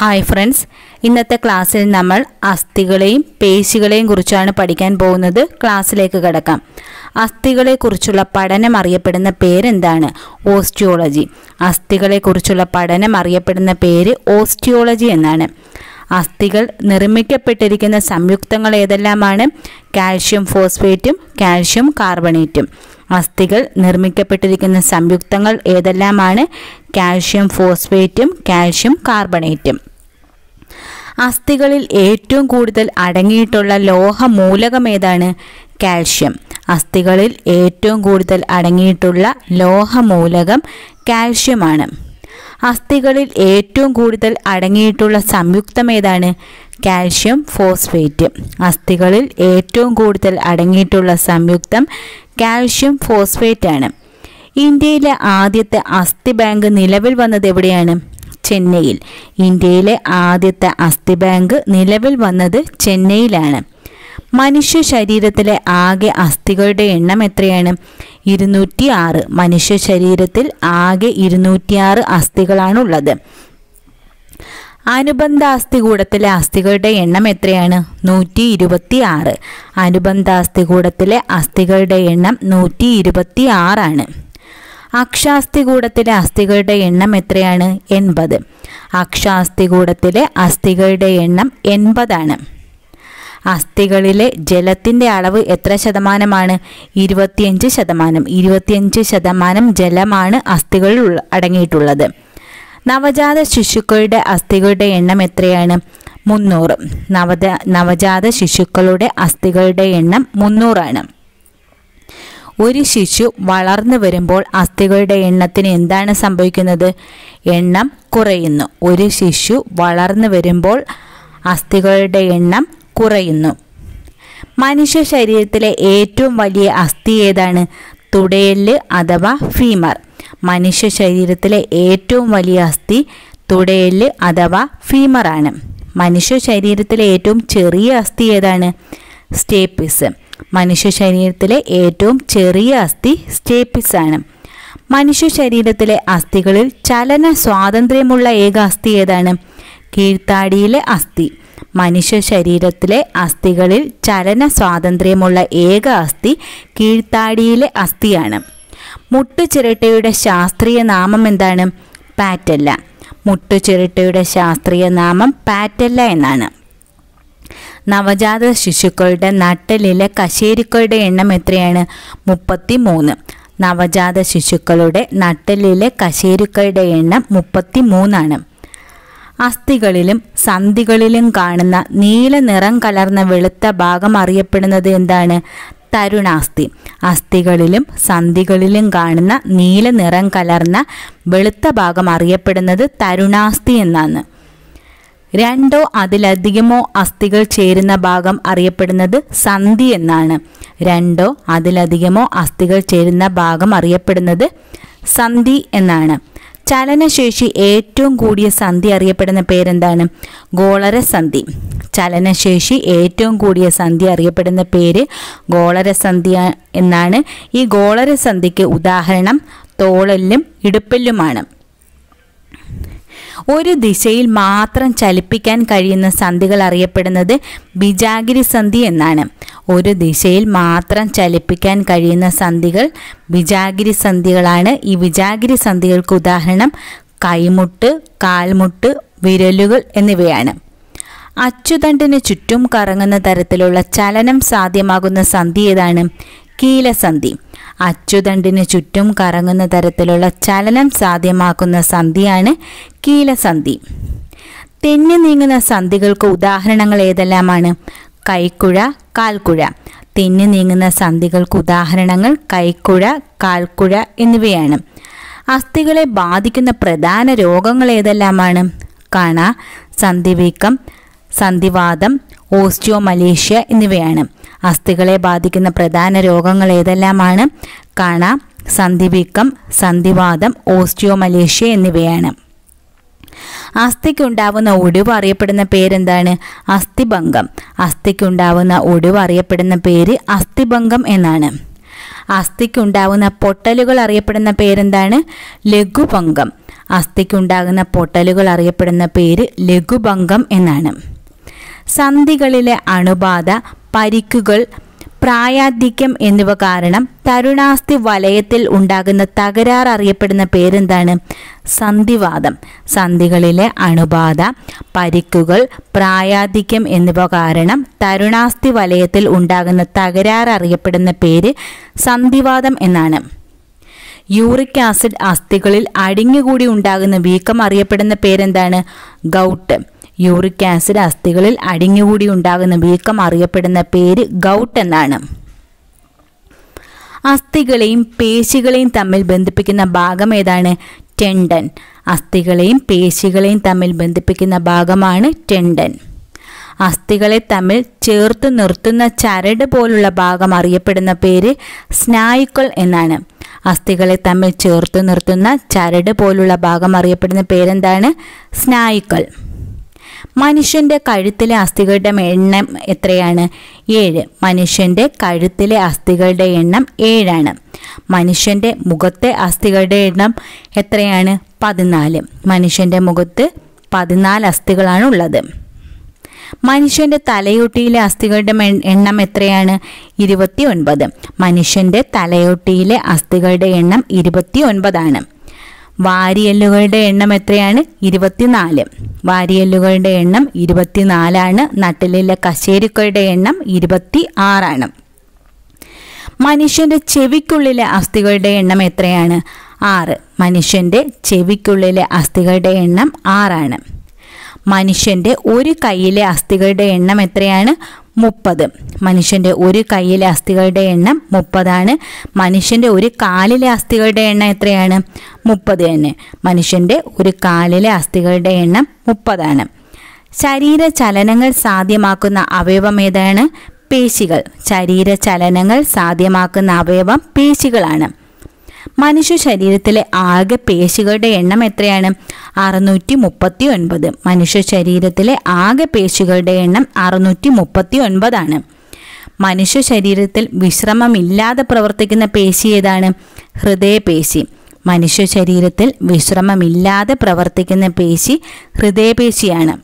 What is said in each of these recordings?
hi friends ഇന്നത്തെ ക്ലാസ്സിൽ നമ്മൾ അസ്ഥികളെയും പേശികളെയും കുറിച്ചാണ് പഠിക്കാൻ പോകുന്നത് ക്ലാസ്സിലേക്ക് കിടക്കാം അസ്ഥികളെക്കുറിച്ചുള്ള പഠനം അറിയപ്പെടുന്ന പേരെന്താണ് ഓസ്റ്റിയോളജി അസ്ഥികളെക്കുറിച്ചുള്ള പഠനം അറിയപ്പെടുന്ന പേര് ഓസ്റ്റിയോളജി എന്നാണ് അസ്ഥികൾ നിർമ്മിക്കപ്പെട്ടിരിക്കുന്ന സംയുക്തങ്ങൾ ഏതെല്ലാമാണ് കാൽഷ്യം ഫോസ്ഫേറ്റും കാൽഷ്യം കാർബണേറ്റും അസ്ഥികൾ നിർമ്മിക്കപ്പെട്ടിരിക്കുന്ന സംയുക്തങ്ങൾ ഏതെല്ലാമാണ് കാൽഷ്യം ഫോസ്ഫേറ്റും കാൽഷ്യം കാർബണേറ്റും അസ്ഥികളിൽ ഏറ്റവും കൂടുതൽ അടങ്ങിയിട്ടുള്ള ലോഹ മൂലകം ഏതാണ് കാൽഷ്യം അസ്ഥികളിൽ ഏറ്റവും കൂടുതൽ അടങ്ങിയിട്ടുള്ള ലോഹ മൂലകം കാൽഷ്യമാണ് അസ്ഥികളിൽ ഏറ്റവും കൂടുതൽ അടങ്ങിയിട്ടുള്ള സംയുക്തം ഏതാണ് കാൽഷ്യം ഫോസ്ഫേറ്റ് അസ്ഥികളിൽ ഏറ്റവും കൂടുതൽ അടങ്ങിയിട്ടുള്ള സംയുക്തം കാൽഷ്യം ഫോസ്ഫേറ്റ് ആണ് ഇന്ത്യയിലെ ആദ്യത്തെ അസ്ഥി ബാങ്ക് നിലവിൽ വന്നത് എവിടെയാണ് ചെന്നൈയിൽ ഇന്ത്യയിലെ ആദ്യത്തെ അസ്ഥി ബാങ്ക് നിലവിൽ വന്നത് ചെന്നൈയിലാണ് മനുഷ്യ ശരീരത്തിലെ ആകെ അസ്ഥികളുടെ എണ്ണം എത്രയാണ് ഇരുന്നൂറ്റി ആറ് മനുഷ്യ ശരീരത്തിൽ ആകെ ഇരുന്നൂറ്റിയാറ് അസ്ഥികളാണുള്ളത് അനുബന്ധ അസ്ഥികൂടത്തിലെ അസ്ഥികളുടെ എണ്ണം എത്രയാണ് നൂറ്റി ഇരുപത്തി ആറ് അനുബന്ധ അസ്ഥികൂടത്തിലെ അസ്ഥികളുടെ എണ്ണം നൂറ്റി ഇരുപത്തി ആറാണ് അക്ഷാസ്ഥികൂടത്തിലെ അസ്ഥികളുടെ എണ്ണം എത്രയാണ് എൺപത് അക്ഷാസ്ഥികൂടത്തിലെ അസ്ഥികളുടെ എണ്ണം എൺപതാണ് അസ്ഥികളിലെ ജലത്തിൻ്റെ അളവ് എത്ര ശതമാനമാണ് ഇരുപത്തിയഞ്ച് ശതമാനം ഇരുപത്തിയഞ്ച് ശതമാനം ജലമാണ് അസ്ഥികളിൽ ഉള്ള- അടങ്ങിയിട്ടുള്ളത് നവജാത ശിശുക്കളുടെ അസ്ഥികളുടെ എണ്ണം എത്രയാണ് മുന്നൂറ് നവജ നവജാത ശിശുക്കളുടെ അസ്ഥികളുടെ എണ്ണം മുന്നൂറാണ് ഒരു ശിശു വളർന്നു വരുമ്പോൾ അസ്ഥികളുടെ എണ്ണത്തിന് എന്താണ് സംഭവിക്കുന്നത് എണ്ണം കുറയുന്നു ഒരു ശിശു വളർന്നു വരുമ്പോൾ അസ്ഥികളുടെ എണ്ണം കുറയുന്നു മനുഷ്യ ശരീരത്തിലെ ഏറ്റവും വലിയ അസ്ഥി ഏതാണ് തുടയെല്ല് അഥവാ ഫീമർ മനുഷ്യ ശരീരത്തിലെ ഏറ്റവും വലിയ അസ്ഥി തുടയെല്ല് അഥവാ ഫീമറാണ് മനുഷ്യ ശരീരത്തിലെ ഏറ്റവും ചെറിയ അസ്ഥി ഏതാണ് സ്റ്റേപ്പിസ് മനുഷ്യ ശരീരത്തിലെ ഏറ്റവും ചെറിയ അസ്ഥി സ്റ്റേപ്പിസ് ആണ് മനുഷ്യ ശരീരത്തിലെ അസ്ഥികളിൽ ചലന സ്വാതന്ത്ര്യമുള്ള ഏക അസ്ഥി ഏതാണ് കീഴ്ത്താടിയിലെ അസ്ഥി മനുഷ്യ ശരീരത്തിലെ അസ്ഥികളിൽ ചലന സ്വാതന്ത്ര്യമുള്ള ഏക അസ്ഥി കീഴ്ത്താടിയിലെ അസ്ഥിയാണ് മുട്ടുചിരട്ടയുടെ ശാസ്ത്രീയ നാമം എന്താണ് പാറ്റല്ല മുട്ടുചിരട്ടയുടെ ശാസ്ത്രീയ നാമം പാറ്റല്ല എന്നാണ് നവജാത ശിശുക്കളുടെ നട്ടലിലെ കശേരുക്കളുടെ എണ്ണം എത്രയാണ് മുപ്പത്തി മൂന്ന് നവജാത ശിശുക്കളുടെ നട്ടലിലെ കശേരുക്കളുടെ എണ്ണം മുപ്പത്തി മൂന്നാണ് അസ്ഥികളിലും സന്ധികളിലും കാണുന്ന നീല നിറം കലർന്ന വെളുത്ത ഭാഗം അറിയപ്പെടുന്നത് എന്താണ് തരുണാസ്ഥി അസ്ഥികളിലും സന്ധികളിലും കാണുന്ന നീല നിറം കലർന്ന വെളുത്ത ഭാഗം അറിയപ്പെടുന്നത് തരുണാസ്ഥി എന്നാണ് രണ്ടോ അതിലധികമോ അസ്ഥികൾ ചേരുന്ന ഭാഗം അറിയപ്പെടുന്നത് സന്ധി എന്നാണ് രണ്ടോ അതിലധികമോ അസ്ഥികൾ ചേരുന്ന ഭാഗം അറിയപ്പെടുന്നത് സന്ധി എന്നാണ് ചലനശേഷി ഏറ്റവും കൂടിയ സന്ധി അറിയപ്പെടുന്ന പേരെന്താണ് ഗോളര സന്ധി ചലനശേഷി ഏറ്റവും കൂടിയ സന്ധി അറിയപ്പെടുന്ന പേര് ഗോളര സന്ധി എന്നാണ് ഈ ഗോളര സന്ധിക്ക് ഉദാഹരണം തോളല്ലും ഇടുപ്പല്ലുമാണ് ഒരു ദിശയിൽ മാത്രം ചലിപ്പിക്കാൻ കഴിയുന്ന സന്ധികൾ അറിയപ്പെടുന്നത് ബിജാഗിരി സന്ധി എന്നാണ് ഒരു ദിശയിൽ മാത്രം ചലിപ്പിക്കാൻ കഴിയുന്ന സന്ധികൾ ബിജാഗിരി സന്ധികളാണ് ഈ ബിജാഗിരി സന്ധികൾക്ക് ഉദാഹരണം കൈമുട്ട് കാൽമുട്ട് വിരലുകൾ എന്നിവയാണ് അച്ചുതണ്ടിന് ചുറ്റും കറങ്ങുന്ന തരത്തിലുള്ള ചലനം സാധ്യമാകുന്ന സന്ധി ഏതാണ് കീലസന്ധി അച്ചുതണ്ടിന് ചുറ്റും കറങ്ങുന്ന തരത്തിലുള്ള ചലനം സാധ്യമാക്കുന്ന സന്ധിയാണ് കീലസന്ധി തെന്നി നീങ്ങുന്ന സന്ധികൾക്ക് ഉദാഹരണങ്ങൾ ഏതെല്ലാമാണ് കൈക്കുഴ കാൽക്കുഴ തെന്നി നീങ്ങുന്ന സന്ധികൾക്ക് ഉദാഹരണങ്ങൾ കൈക്കുഴ കാൽക്കുഴ എന്നിവയാണ് അസ്ഥികളെ ബാധിക്കുന്ന പ്രധാന രോഗങ്ങൾ ഏതെല്ലാമാണ് കണ സന്ധിവീക്കം സന്ധിവാദം ഓസ്റ്റിയോമലേഷ്യ എന്നിവയാണ് അസ്ഥികളെ ബാധിക്കുന്ന പ്രധാന രോഗങ്ങൾ ഏതെല്ലാമാണ് കണ സന്ധിവീക്കം സന്ധിവാദം ഓസ്റ്റിയോമലേഷ്യ എന്നിവയാണ് അസ്ഥിക്കുണ്ടാവുന്ന ഒടിവ് അറിയപ്പെടുന്ന പേരെന്താണ് അസ്ഥിഭംഗം അസ്ഥിക്കുണ്ടാവുന്ന ഒടിവ് അറിയപ്പെടുന്ന പേര് അസ്ഥിഭംഗം എന്നാണ് അസ്ഥിക്കുണ്ടാവുന്ന പൊട്ടലുകൾ അറിയപ്പെടുന്ന പേരെന്താണ് ലഘുഭംഗം അസ്ഥിക്കുണ്ടാകുന്ന പൊട്ടലുകൾ അറിയപ്പെടുന്ന പേര് ലഘുഭംഗം എന്നാണ് സന്ധികളിലെ അണുബാധ പരിക്കുകൾ പ്രായാധിക്യം എന്നിവ കാരണം തരുണാസ്ഥി വലയത്തിൽ ഉണ്ടാകുന്ന തകരാർ അറിയപ്പെടുന്ന പേരെന്താണ് സന്ധിവാദം സന്ധികളിലെ അണുബാധ പരിക്കുകൾ പ്രായാധിക്യം എന്നിവ കാരണം തരുണാസ്ഥി വലയത്തിൽ ഉണ്ടാകുന്ന തകരാർ അറിയപ്പെടുന്ന പേര് സന്ധിവാദം എന്നാണ് യൂറിക് ആസിഡ് അസ്ഥികളിൽ അടിഞ്ഞുകൂടി ഉണ്ടാകുന്ന വീക്കം അറിയപ്പെടുന്ന പേരെന്താണ് ഗൗട്ട് യൂറിക് ആസിഡ് അസ്ഥികളിൽ അടിഞ്ഞുകൂടി ഉണ്ടാകുന്ന വീക്കം അറിയപ്പെടുന്ന പേര് ഗൗട്ട് എന്നാണ് അസ്ഥികളെയും പേശികളെയും തമ്മിൽ ബന്ധിപ്പിക്കുന്ന ഭാഗം ഏതാണ് ടെൻഡൻ അസ്ഥികളെയും പേശികളെയും തമ്മിൽ ബന്ധിപ്പിക്കുന്ന ഭാഗമാണ് ടെൻഡൻ അസ്ഥികളെ തമ്മിൽ ചേർത്ത് നിർത്തുന്ന ചരട് പോലുള്ള ഭാഗം അറിയപ്പെടുന്ന പേര് സ്നായുക്കൾ എന്നാണ് അസ്ഥികളെ തമ്മിൽ ചേർത്ത് നിർത്തുന്ന ചരട് പോലുള്ള ഭാഗം അറിയപ്പെടുന്ന പേരെന്താണ് സ്നായുക്കൾ മനുഷ്യന്റെ കഴുത്തിലെ അസ്ഥികളുടെ എണ്ണം എത്രയാണ് ഏഴ് മനുഷ്യന്റെ കഴുത്തിലെ അസ്ഥികളുടെ എണ്ണം ഏഴാണ് മനുഷ്യന്റെ മുഖത്തെ അസ്ഥികളുടെ എണ്ണം എത്രയാണ് പതിനാല് മനുഷ്യന്റെ മുഖത്ത് പതിനാല് അസ്ഥികളാണ് ഉള്ളത് മനുഷ്യന്റെ തലയൊട്ടിയിലെ അസ്ഥികളുടെ മെ- എണ്ണം എത്രയാണ് ഇരുപത്തി ഒൻപത് മനുഷ്യന്റെ തലയൊട്ടിയിലെ അസ്ഥികളുടെ എണ്ണം ഇരുപത്തി ഒൻപതാണ് വാരിയെല്ലുകളുടെ എണ്ണം എത്രയാണ് ഇരുപത്തിനാല് വാരിയെല്ലുകളുടെ എണ്ണം ഇരുപത്തിനാലാണ് നട്ടിലിലെ കശേരുക്കളുടെ എണ്ണം ഇരുപത്തി ആറാണ് മനുഷ്യന്റെ ചെവിക്കുള്ളിലെ അസ്ഥികളുടെ എണ്ണം എത്രയാണ് ആറ് മനുഷ്യന്റെ ചെവിക്കുള്ളിലെ അസ്ഥികളുടെ എണ്ണം ആറാണ് മനുഷ്യന്റെ ഒരു കൈയിലെ അസ്ഥികളുടെ എണ്ണം എത്രയാണ് മുപ്പത് മനുഷ്യന്റെ ഒരു കൈയിലെ അസ്ഥികളുടെ എണ്ണം മുപ്പതാണ് മനുഷ്യന്റെ ഒരു കാലിലെ അസ്ഥികളുടെ എണ്ണം എത്രയാണ് മുപ്പത് തന്നെ മനുഷ്യന്റെ ഒരു കാലിലെ അസ്ഥികളുടെ എണ്ണം മുപ്പതാണ് ശരീര ചലനങ്ങൾ സാധ്യമാക്കുന്ന അവയവം ഏതാണ് പേശികൾ ശരീര ചലനങ്ങൾ സാധ്യമാക്കുന്ന അവയവം പേശികളാണ് മനുഷ്യ ശരീരത്തിലെ ആകെ പേശികളുടെ എണ്ണം എത്രയാണ് അറുന്നൂറ്റി മുപ്പത്തി ഒൻപത് മനുഷ്യ ശരീരത്തിലെ ആകെ പേശികളുടെ എണ്ണം അറുന്നൂറ്റി മുപ്പത്തി ഒൻപതാണ് മനുഷ്യ ശരീരത്തിൽ വിശ്രമമില്ലാതെ പ്രവർത്തിക്കുന്ന പേശി ഏതാണ് ഹൃദയപേശി മനുഷ്യ ശരീരത്തിൽ വിശ്രമമില്ലാതെ പ്രവർത്തിക്കുന്ന പേശി ഹൃദയപേശിയാണ്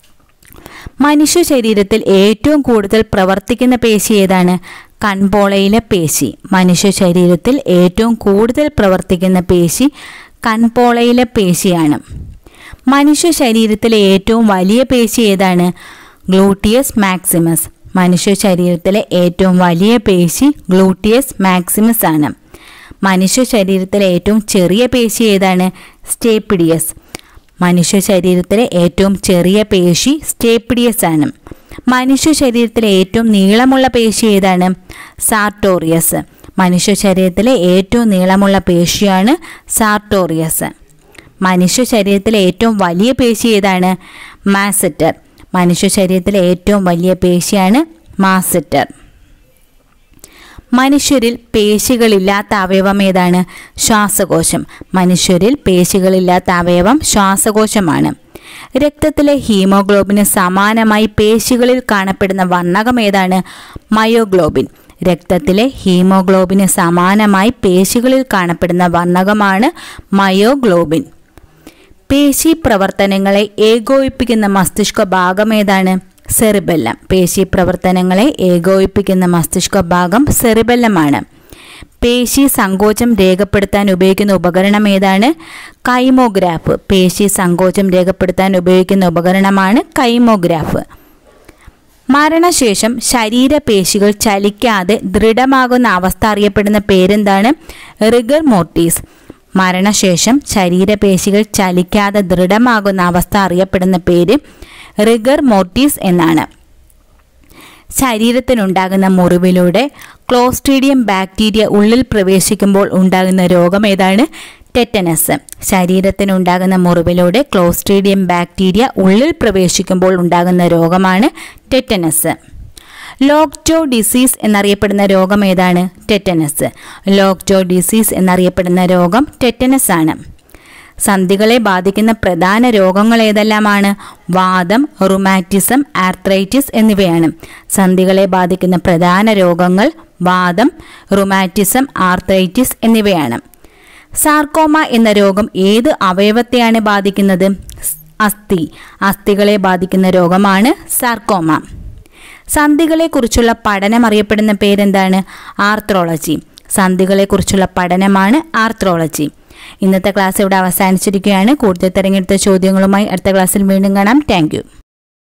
മനുഷ്യ ശരീരത്തിൽ ഏറ്റവും കൂടുതൽ പ്രവർത്തിക്കുന്ന പേശി ഏതാണ് കൺപോളയിലെ പേശി മനുഷ്യ ശരീരത്തിൽ ഏറ്റവും കൂടുതൽ പ്രവർത്തിക്കുന്ന പേശി കൺപോളയിലെ പേശിയാണ് മനുഷ്യ ശരീരത്തിലെ ഏറ്റവും വലിയ പേശി ഏതാണ് ഗ്ലൂട്ടിയസ് മാക്സിമസ് മനുഷ്യ ശരീരത്തിലെ ഏറ്റവും വലിയ പേശി ഗ്ലൂട്ടിയസ് മാക്സിമസ് ആണ് മനുഷ്യ ശരീരത്തിലെ ഏറ്റവും ചെറിയ പേശി ഏതാണ് സ്റ്റേപ്പിഡിയസ് മനുഷ്യ ശരീരത്തിലെ ഏറ്റവും ചെറിയ പേശി സ്റ്റേപ്പിഡിയസ് ആണ് മനുഷ്യ ശരീരത്തിലെ ഏറ്റവും നീളമുള്ള പേശി ഏതാണ് സാർട്ടോറിയസ് മനുഷ്യ ശരീരത്തിലെ ഏറ്റവും നീളമുള്ള പേശിയാണ് സാർട്ടോറിയസ് മനുഷ്യ ശരീരത്തിലെ ഏറ്റവും വലിയ പേശി ഏതാണ് മാസെറ്റർ മനുഷ്യ ശരീരത്തിലെ ഏറ്റവും വലിയ പേശിയാണ് മാസെറ്റർ മനുഷ്യരിൽ പേശികളില്ലാത്ത അവയവം ഏതാണ് ശ്വാസകോശം മനുഷ്യരിൽ പേശികളില്ലാത്ത അവയവം ശ്വാസകോശമാണ് രക്തത്തിലെ ഹീമോഗ്ലോബിന് സമാനമായി പേശികളിൽ കാണപ്പെടുന്ന വർണ്ണകം ഏതാണ് മയോഗ്ലോബിൻ രക്തത്തിലെ ഹീമോഗ്ലോബിന് സമാനമായി പേശികളിൽ കാണപ്പെടുന്ന വർണ്ണകമാണ് മയോഗ്ലോബിൻ പേശി പ്രവർത്തനങ്ങളെ ഏകോപിപ്പിക്കുന്ന മസ്തിഷ്ക ഭാഗം ഏതാണ് സെറിബെല്ലം പേശി പ്രവർത്തനങ്ങളെ ഏകോപിപ്പിക്കുന്ന മസ്തിഷ്ക ഭാഗം സെറിബെല്ലമാണ് പേശി സങ്കോചം രേഖപ്പെടുത്താൻ ഉപയോഗിക്കുന്ന ഉപകരണം ഏതാണ് കൈമോഗ്രാഫ് പേശി സങ്കോചം രേഖപ്പെടുത്താൻ ഉപയോഗിക്കുന്ന ഉപകരണമാണ് കൈമോഗ്രാഫ് മരണശേഷം ശരീരപേശികൾ ചലിക്കാതെ ദൃഢമാകുന്ന അവസ്ഥ അറിയപ്പെടുന്ന പേരെന്താണ് റിഗർ മോർട്ടീസ് മരണശേഷം ശരീരപേശികൾ ചലിക്കാതെ ദൃഢമാകുന്ന അവസ്ഥ അറിയപ്പെടുന്ന പേര് റിഗർ മോർട്ടീസ് എന്നാണ് ശരീരത്തിനുണ്ടാകുന്ന മുറിവിലൂടെ ക്ലോസ്ട്രീഡിയം ബാക്ടീരിയ ഉള്ളിൽ പ്രവേശിക്കുമ്പോൾ ഉണ്ടാകുന്ന രോഗം ഏതാണ് ടെറ്റനസ് ശരീരത്തിനുണ്ടാകുന്ന മുറിവിലൂടെ ക്ലോസ്ട്രീഡിയം ബാക്ടീരിയ ഉള്ളിൽ പ്രവേശിക്കുമ്പോൾ ഉണ്ടാകുന്ന രോഗമാണ് ടെറ്റനസ് ലോക്ടോ ഡിസീസ് എന്നറിയപ്പെടുന്ന രോഗം ഏതാണ് ടെറ്റനസ് ലോക്ടോ ഡിസീസ് എന്നറിയപ്പെടുന്ന രോഗം ടെറ്റനസ് ആണ് സന്ധികളെ ബാധിക്കുന്ന പ്രധാന രോഗങ്ങൾ ഏതെല്ലാമാണ് വാദം റുമാറ്റിസം ആർത്രൈറ്റിസ് എന്നിവയാണ് സന്ധികളെ ബാധിക്കുന്ന പ്രധാന രോഗങ്ങൾ വാദം റുമാറ്റിസം ആർത്രൈറ്റിസ് എന്നിവയാണ് സാർക്കോമ എന്ന രോഗം ഏത് അവയവത്തെയാണ് ബാധിക്കുന്നത് സ്- അസ്ഥി അസ്ഥികളെ ബാധിക്കുന്ന രോഗമാണ് സാർക്കോമ സന്ധികളെക്കുറിച്ചുള്ള പഠനം അറിയപ്പെടുന്ന പേരെന്താണ് ആർത്രോളജി സന്ധികളെക്കുറിച്ചുള്ള പഠനമാണ് ആർത്രോളജി ഇന്നത്തെ ക്ലാസ് ഇവിടെ അവസാനിച്ചിരിക്കുകയാണ് കൂടുതൽ തിരഞ്ഞെടുത്ത ചോദ്യങ്ങളുമായി അടുത്ത ക്ലാസ്സിൽ വീണ്ടും കാണാം താങ്ക്